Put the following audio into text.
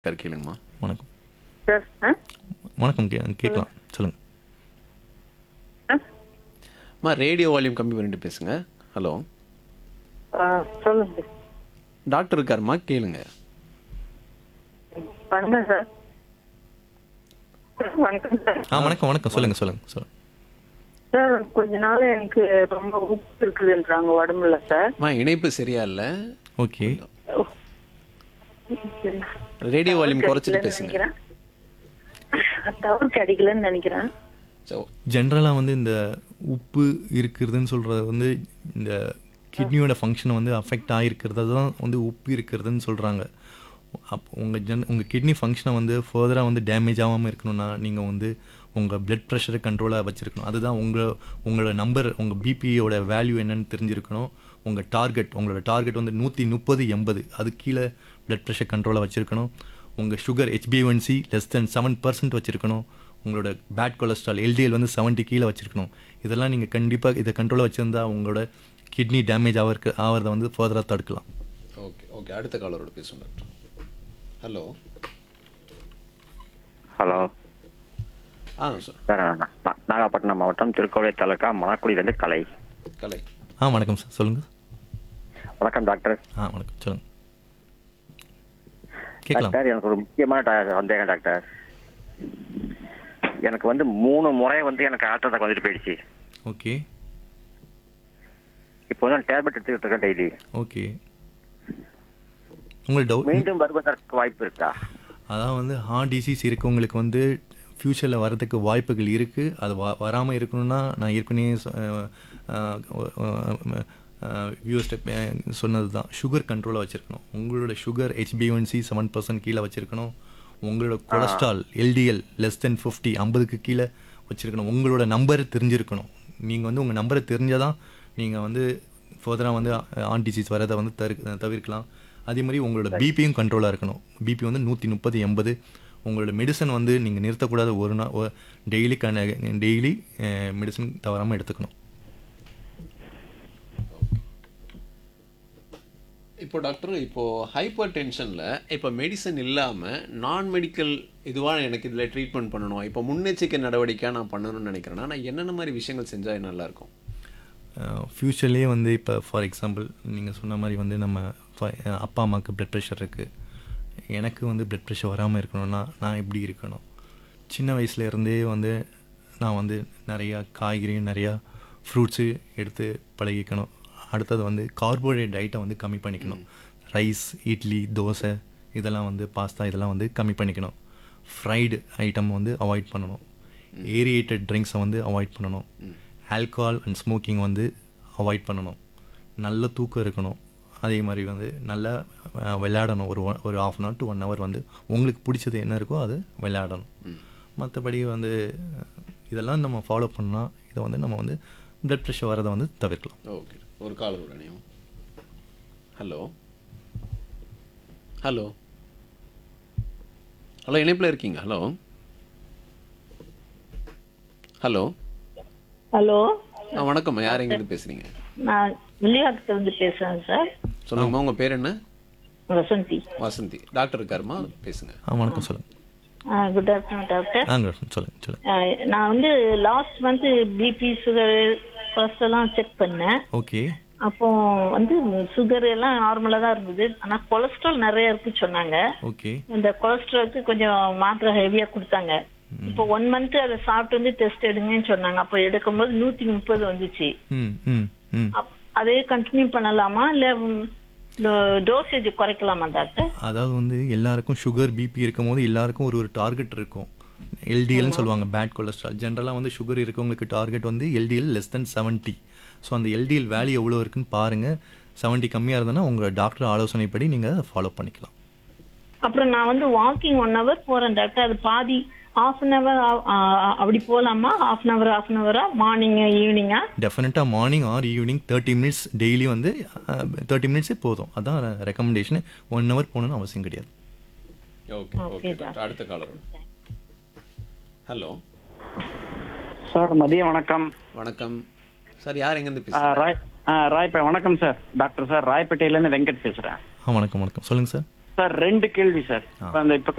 Sir கேளுங்கம்மா வணக்கம் sir ஆ வணக்கம் கே கேட்கலாம் சொல்லுங்கள் ஆ? அம்மா ரேடியோ வால்யூம் கம்மி பண்ணிட்டு பேசுங்க ஹலோ ஆ, சொல்லுங்க டாக்டர் இருக்காருமா கேளுங்க வணக்கம் சார் சார், வணக்கம் சார் ஆ வணக்கம் வணக்கம் சொல்லுங்கள் சொல்லுங்கள் சொல்லுங்கள் சார் கொஞ்ச நாள் எனக்கு ரொம்ப உப்பு இருக்குதுன்றாங்க உடம்புல சார் அம்மா இணைப்பு சரியா இல்லை ஓகே ரேடியோ வால்யூம் குறைச்சிட்டு கிடைக்கலன்னு பேசுங்க நினைக்கிறேன் தவறு கிடைக்கலன்னு நினைக்கிறேன் ஸோ ஜென்ரலாக வந்து இந்த உப்பு இருக்கிறதுன்னு சொல்கிறது வந்து இந்த கிட்னியோட ஃபங்க்ஷனை வந்து அஃபெக்ட் ஆகிருக்கிறது தான் வந்து உப்பு இருக்கிறதுன்னு சொல்கிறாங்க அப் உங்கள் ஜென் உங்கள் கிட்னி ஃபங்க்ஷனை வந்து ஃபர்தராக வந்து டேமேஜ் ஆகாமல் இருக்கணும்னா நீங்கள் வந்து உங்கள் பிளட் ப்ரெஷரை கண்ட்ரோலாக வச்சுருக்கணும் அதுதான் உங்கள் உங்களோட நம்பர் உங்கள் பிபியோட வேல்யூ என்னன்னு தெரிஞ்சிருக்கணும் உங்கள் டார்கெட் உங்களோட டார்கெட் வந்து நூற்றி முப்பது எண்பது அது கீழே பிளட் ப்ரெஷர் கண்ட்ரோலாக வச்சுருக்கணும் உங்கள் sugar H B one C less than seven percent வச்சுருக்கணும் உங்களோட பேட் கொலஸ்ட்ரால் எல்டிஎல் வந்து 70 கீழே வச்சுருக்கணும் இதெல்லாம் நீங்கள் கண்டிப்பாக இதை கண்ட்ரோலாக வச்சுருந்தா உங்களோட கிட்னி டேமேஜ் ஆகிறக்கு ஆகிறத வந்து ஃபர்தராக தடுக்கலாம் ஓகே ஓகே அடுத்த காலரோட பேசுங்க டாக்டர் ஹலோ ஹலோ ஆ சார் சார் நான் நா- நாகப்பட்டினம் மாவட்டம் திருக்கோவிலை தாலுக்கா மணக்குடியிலேருந்து கலை கலை ஆ வணக்கம் சார் சொல்லுங்கள் வணக்கம் டாக்டர் ஆ வணக்கம் சொல்லுங்கள் கேட்கலாம் டாக்டர் எனக்கு ஒரு முக்கியமான டா- சந்தேகம் டாக்டர் எனக்கு வந்து மூணு முறை வந்து எனக்கு ஹார்ட் அட்டாக் வந்துட்டு போயிடுச்சு ஓகே இப்போ வந்து டேப்லெட் எடுத்துக்கிட்டு இருக்கேன் டெய்லி ஓகே உங்களுக்கு டவுட் மீண்டும் வருவதற்கு வாய்ப்பு இருக்கா அதான் வந்து ஹார்ட் டிசீஸ் இருக்கவங்களுக்கு வந்து ஃப்யூச்சரில் வரதுக்கு வாய்ப்புகள் இருக்குது அது வ வராமல் இருக்கணும்னா நான் ஏற்கனவே வியூஸ்ட சொன்னது தான் சுகர் கண்ட்ரோலாக வச்சுருக்கணும் உங்களோட சுகர் ஹெச்பிஒன்சி செவன் பர்சன்ட் கீழே வச்சுருக்கணும் உங்களோட cholesterol LDL less than fifty ஐம்பதுக்கு கீழே வச்சுருக்கணும் உங்களோட நம்பர் தெரிஞ்சிருக்கணும் நீங்கள் வந்து உங்கள் நம்பரை தெரிஞ்சால் தான் நீங்கள் வந்து ஃபர்தராக வந்து ஆன் டிசீஸ் வரதை வந்து தரு தவிர்க்கலாம் அதே மாதிரி உங்களோட பிபியும் கண்ட்ரோலாக இருக்கணும் பிபி வந்து நூற்றி முப்பது எண்பது உங்களோட மெடிசன் வந்து நீங்கள் நிறுத்தக்கூடாது ஒரு நாள் டெய்லி கண டெய்லி மெடிசன் தவறாமல் எடுத்துக்கணும் இப்போ டாக்டர் இப்போ ஹைப்பர் டென்ஷனில் இப்போ மெடிசன் இல்லாமல் நான் மெடிக்கல் இதுவாக எனக்கு இதில் ட்ரீட்மெண்ட் பண்ணணும் இப்போ முன்னெச்சரிக்கை நடவடிக்கையாக நான் பண்ணணும்னு நினைக்கிறேன்னா நான் என்னென்ன மாதிரி விஷயங்கள் செஞ்சால் நல்லாயிருக்கும் ஃப்யூச்சர்லேயே வந்து இப்போ ஃபார் எக்ஸாம்பிள் நீங்கள் சொன்ன மாதிரி வந்து நம்ம fi- அப்பா அம்மாவுக்கு ப்ளட் ப்ரெஷர் இருக்குது எனக்கு வந்து ப்ளட் ப்ரெஷர் வராமல் இருக்கணும்னா நான் எப்படி இருக்கணும் சின்ன வயசுல இருந்தே வந்து நான் வந்து நிறையா காய்கறி நிறையா ஃப்ரூட்ஸு எடுத்து பழகிக்கணும் அடுத்தது வந்து கார்போஹைட்ரேட் டயட்டை வந்து கம்மி பண்ணிக்கணும் ரைஸ் இட்லி தோசை இதெல்லாம் வந்து பாஸ்தா இதெல்லாம் வந்து கம்மி பண்ணிக்கணும் ஃப்ரைடு ஐட்டம் வந்து அவாய்ட் பண்ணணும் ஏரியேட்டட் ட்ரிங்க்ஸை வந்து அவாய்ட் பண்ணணும் ஆல்கஹால் அண்ட் ஸ்மோக்கிங் வந்து அவாய்ட் பண்ணணும் நல்ல தூக்கம் இருக்கணும் அதே மாதிரி வந்து நல்லா அஹ், விளையாடணும் ஒரு one- ஒரு half an hour to one hour வந்து உங்களுக்கு பிடிச்சது என்ன இருக்கோ அது விளையாடணும் மற்றபடி வந்து அஹ், இதெல்லாம் நம்ம ஃபாலோ பண்ணால் இதை வந்து நம்ம வந்து பிளட் ப்ரெஷர் வரதை வந்து தவிர்க்கலாம் ஓகே ஒரு காலர் உடனேயும் ஹலோ ஹலோ ஹலோ இணைப்பில் இருக்கீங்க ஹலோ ஹலோ ஹலோ ஆ வணக்கம் யார் எங்கேருந்து பேசுகிறீங்க நான் வில்லியாக்கத்துல இருந்து பேசுறேன் சார் சொல்லுங்கம்மா உங்கள் பேர் என்ன வசந்தி வசந்தி டாக்டர் இருக்காருமா பேசுங்க ஆ வணக்கம் சொல்லுங்கள் குட் ஆஃப்டர்நூன் டாக்டர் ஆ சொல்லுங்கள் சொல்லுங்கள் ஆ, நான் வந்து last month BP sugar first எல்லாம் செக் பண்ணேன் ஓகே அப்போ வந்து சுகர் எல்லாம் நார்மலா தான் இருந்தது ஆனா கொலஸ்ட்ரால் நிறைய இருக்கு சொன்னாங்க ஓகே இந்த கொலஸ்ட்ராலுக்கு கொஞ்சம் மாத்திரை ஹெவியா கொடுத்தாங்க இப்போ ஒன் மந்த் அதை சாப்பிட்டு வந்து டெஸ்ட் எடுங்கன்னு சொன்னாங்க அப்போ எடுக்கும்போது நூத்தி முப்பது வந்துச்சு ம் ம் ம் அப்- அதே கண்டினியூ பண்ணலாமா இல்ல டோசேஜ் குறைக்கலாமா டாக்டர் அதாவது வந்து எல்லாருக்கும் சுகர் பிபி இருக்கும் போது எல்லாருக்கும் ஒரு ஒரு டார்கெட் இருக்கும் எல்டிஎல்னு சொல்லுவாங்க பேட் கொலஸ்ட்ரால் ஜென்ரலாக வந்து சுகர் இருக்கவங்களுக்கு டார்கெட் வந்து LDL less than seventy so அந்த எல்டிஎல் வேல்யூ எவ்வளோ இருக்குன்னு பாருங்கள் செவன்ட்டி கம்மியாக இருந்ததுன்னா உங்கள் டாக்டர் ஆலோசனைப்படி நீங்கள் அதை ஃபாலோ பண்ணிக்கலாம் அப்புறம் நான் வந்து வாக்கிங் ஒன் ஹவர் போறேன் டாக்டர் அது பாதி ஆஃப் அன் ஹவர் அப்படி போலாமா half an hour half an ஹவரா மார்னிங் ஈவினிங்கா டெஃபினட்டாக morning or evening thirty minutes daily வந்து தேர்ட்டி மினிட்ஸே போதும் அதான் ரெக்கமெண்டேஷன் ஒன் ஹவர் போகணுன்னு அவசியம் கிடையாது ஓகே ஓகே டாக்டர் அடுத்த காலர் ஹலோ சார் மதியம் வணக்கம் வணக்கம் சார் யார் எங்கேருந்து ஆ, பேசுகிறீங்க ராய் ஆ, ராய்பே வணக்கம் சார் டாக்டர் சார் ராய்பேட்டையிலேருந்து வெங்கட் பேசுறேன் ஆ வணக்கம் வணக்கம் சொல்லுங்கள் சார் சார் ரெண்டு கேள்வி சார் இப்ப அந்த இப்ப